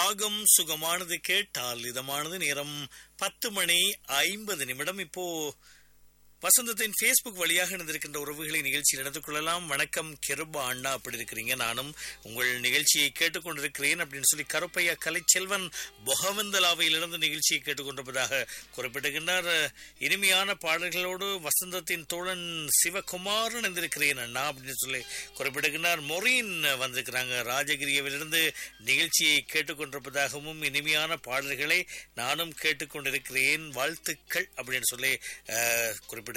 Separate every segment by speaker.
Speaker 1: ராகம் சுகமானது கேட்டால் இதமானது நேரம் பத்து மணி ஐம்பது நிமிடம் இப்போ வசந்தத்தின் ஃபேஸ்புக் வழியாக இணைந்திருக்கின்ற உறவுகளை நிகழ்ச்சியில் நடந்து கொள்ளலாம் வணக்கம் கிருபா அண்ணா அப்படி இருக்கிறீங்க நானும் உங்கள் நிகழ்ச்சியை கேட்டுக்கொண்டிருக்கிறேன் அப்படின்னு சொல்லி கருப்பையா கலைச்செல்வன் பொகவந்தலாவையிலிருந்து நிகழ்ச்சியை கேட்டுக்கொண்டிருப்பதாக குறிப்பிட்டிருக்கின்றார் இனிமையான பாடல்களோடு வசந்தத்தின் தோழன் சிவகுமார் இணைந்திருக்கிறேன் அண்ணா அப்படின்னு சொல்லி குறிப்பிட்டிருக்கின்றார் மொரீன் வந்திருக்கிறாங்க ராஜகிரியவிலிருந்து நிகழ்ச்சியை கேட்டுக்கொண்டிருப்பதாகவும் இனிமையான பாடல்களை நானும் கேட்டுக்கொண்டிருக்கிறேன் வாழ்த்துக்கள் அப்படின்னு சொல்லி அஹ், குறிப்பிட்டிருக்கிறாங்க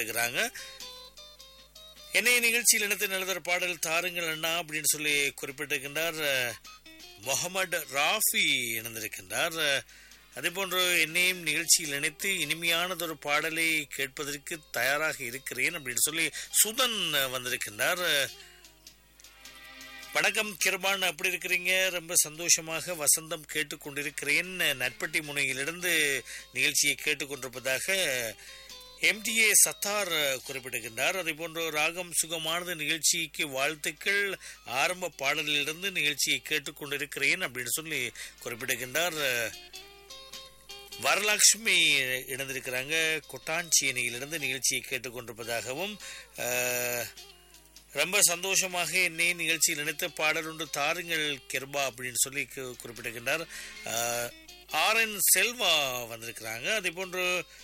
Speaker 1: என்னைய நிகழ்ச்சியில் இணைத்து நல்லதொரு பாடல் தாருங்கள் அண்ணா அப்படின்னு சொல்லி குறிப்பிட்டிருக்கின்றார் அஹ், முகமது ராஃபி இணைந்திருக்கின்றார் அஹ், அதே போன்று என்னையும் நிகழ்ச்சியில் இணைத்து இனிமையானதொரு பாடலை கேட்பதற்கு தயாராக இருக்கிறேன் அப்படின்னு சொல்லி சுதன் அஹ், வந்திருக்கின்றார் அஹ், வணக்கம் கிருபான் அப்படி இருக்கிறீங்க ரொம்ப சந்தோஷமாக வசந்தம் கேட்டுக்கொண்டிருக்கிறேன் நட்பட்டி முனையிலிருந்து நிகழ்ச்சியை கேட்டுக்கொண்டிருப்பதாக எம்டிஏ சத்தார் குறிப்பிடுகின்றார் அதே போன்று ராகம் சுகமானது நிகழ்ச்சிக்கு வாழ்த்துக்கள் ஆரம்ப பாடலிலிருந்து நிகழ்ச்சியை கேட்டுக்கொண்டிருக்கிறேன் அப்படின்னு சொல்லி குறிப்பிடுகின்றார் வரலட்சுமி இணைந்திருக்கிறாங்க கொட்டாஞ்சியனியிலிருந்து நிகழ்ச்சியை கேட்டுக்கொண்டிருப்பதாகவும் அஹ், ரொம்ப சந்தோஷமாக என்னை நிகழ்ச்சியில் நினைத்த பாடல் ஒன்று தாருங்கள் கிருபா அப்படின்னு சொல்லி கு- குறிப்பிட்டிருக்கின்றார் ஆர் என் செல்வா வந்திருக்கிறாங்க அதே போன்று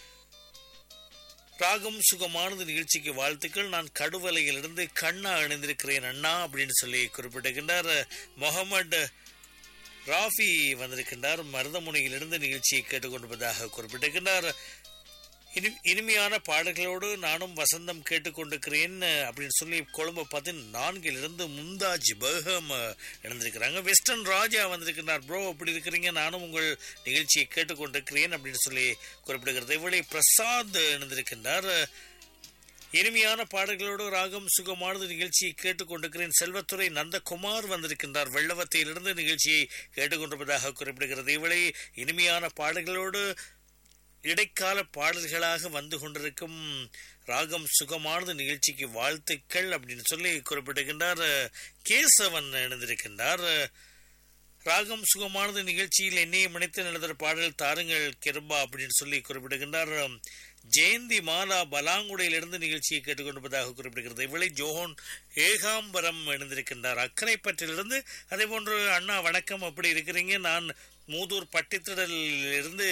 Speaker 1: ராகம் சுகமானது நிகழ்ச்சிக்கு வாழ்த்துக்கள் நான் கடுவலையிலிருந்து கண்ணா இணைந்திருக்கிறேன் அண்ணா அப்படின்னு சொல்லி குறிப்பிட்டிருக்கின்றார் முகமது ராஃபி வந்திருக்கின்றார் மருதமுனையிலிருந்து நிகழ்ச்சியை கேட்டுக்கொண்டிருப்பதாக குறிப்பிட்டிருக்கின்றார் இனி இனிமையான பாடல்களோடு நானும் வசந்தம் கேட்டுக்கொண்டிருக்கிறேன் அப்படின்னு சொல்லி கொழும்பு பதினான்கிலிருந்து மும்தாஜ் பஹம் இணைந்திருக்கிறாங்க வெஸ்டர்ன் ராஜா வந்திருக்கிறார் ப்ரோ அப்படி இருக்கிறீங்க நானும் உங்கள் நிகழ்ச்சியை கேட்டுக்கொண்டிருக்கிறேன் அப்படின்னு சொல்லி குறிப்பிடுகிறது இவளை பிரசாத் இணைந்திருக்கின்றார் இனிமையான பாடல்களோடு ராகம் சுகமானது நிகழ்ச்சியை கேட்டுக்கொண்டிருக்கிறேன் செல்வத்துறை நந்தகுமார் வந்திருக்கின்றார் வெள்ளவத்தையிலிருந்து நிகழ்ச்சியை கேட்டுக்கொண்டிருப்பதாக குறிப்பிடுகிறது இவளை இனிமையான பாடல்களோடு இடைக்கால பாடல்களாக வந்து கொண்டிருக்கும் ராகம் சுகமானது நிகழ்ச்சிக்கு வாழ்த்துக்கள் அப்படின்னு சொல்லி குறிப்பிடுகின்றார் கேசவன் இணைந்திருக்கின்றார் ராகம் சுகமானது நிகழ்ச்சியில் என்னையும் இணைத்து நடந்த பாடல் தாருங்கள் கிருபா அப்படின்னு சொல்லி குறிப்பிடுகின்றார் ஜெயந்தி மாலா பலாங்குடையிலிருந்து நிகழ்ச்சியை கேட்டுக்கொண்டிருப்பதாக குறிப்பிடுகிறது இவளை ஜோஹோன் ஏகாம்பரம் இணைந்திருக்கின்றார் அக்கரைப்பற்றிலிருந்து அதே போன்று அண்ணா வணக்கம் அப்படி இருக்கிறீங்க நான் மூதூர் பட்டித்திடலில் இருந்து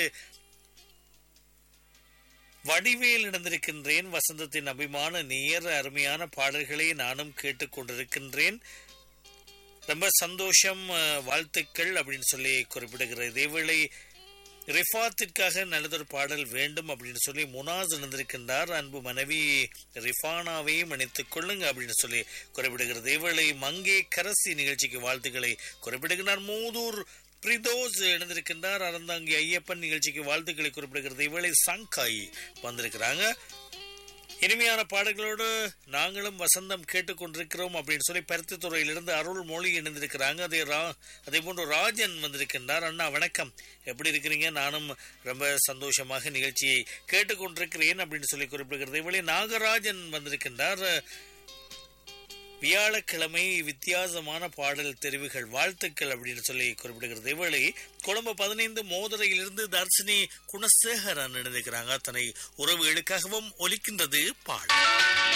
Speaker 1: வடிவேல் இணைந்திருக்கின்றேன் வசந்தத்தின் அபிமான நேர் அருமையான பாடல்களை நானும் கேட்டுக்கொண்டிருக்கின்றேன் ரொம்ப சந்தோஷம் அஹ், வாழ்த்துக்கள் அப்படின்னு சொல்லி குறிப்பிடுகிறது இதேவேளை ரிஃபாத்திற்காக நல்லதொரு பாடல் வேண்டும் அப்படின்னு சொல்லி முனாஸ் இணைந்திருக்கின்றார் அன்பு மனைவி ரிஃபானாவையும் இணைத்துக் கொள்ளுங்க அப்படின்னு சொல்லி குறிப்பிடுகிறது இவளை மங்கே கரசி நிகழ்ச்சிக்கு வாழ்த்துக்களை குறிப்பிடுகின்றார் மூதூர் பிரிதோஸ் இணைந்திருக்கின்றார் அறந்தாங்கி ஐயப்பன் நிகழ்ச்சிக்கு வாழ்த்துக்களை குறிப்பிடுகிறது இவளை சங்காய் வந்திருக்கிறாங்க இனிமையான பாடல்களோடு நாங்களும் வசந்தம் கேட்டுக்கொண்டிருக்கிறோம் அப்படின்னு சொல்லி பருத்தித்துறையிலிருந்து அருள் மொழி இணைந்திருக்கிறாங்க அதே ரா அதே போன்று ராஜன் வந்திருக்கின்றார் அண்ணா வணக்கம் எப்படி இருக்கிறீங்க நானும் ரொம்ப சந்தோஷமாக நிகழ்ச்சியை கேட்டுக்கொண்டிருக்கிறேன் அப்படின்னு சொல்லி குறிப்பிடுகிறது இவளை நாகராஜன் வந்திருக்கின்றார் வியாழக்கிழமை வித்தியாசமான பாடல் தெரிவுகள் வாழ்த்துக்கள் அப்படின்னு சொல்லி குறிப்பிடுகிறது இவளை கொழும்பு பதினைந்து மோதரையிலிருந்து தர்சினி குணசேகரன் இணைந்திருக்கிறாங்க அத்தனை உறவுகளுக்காகவும் ஒலிக்கின்றது பாடல்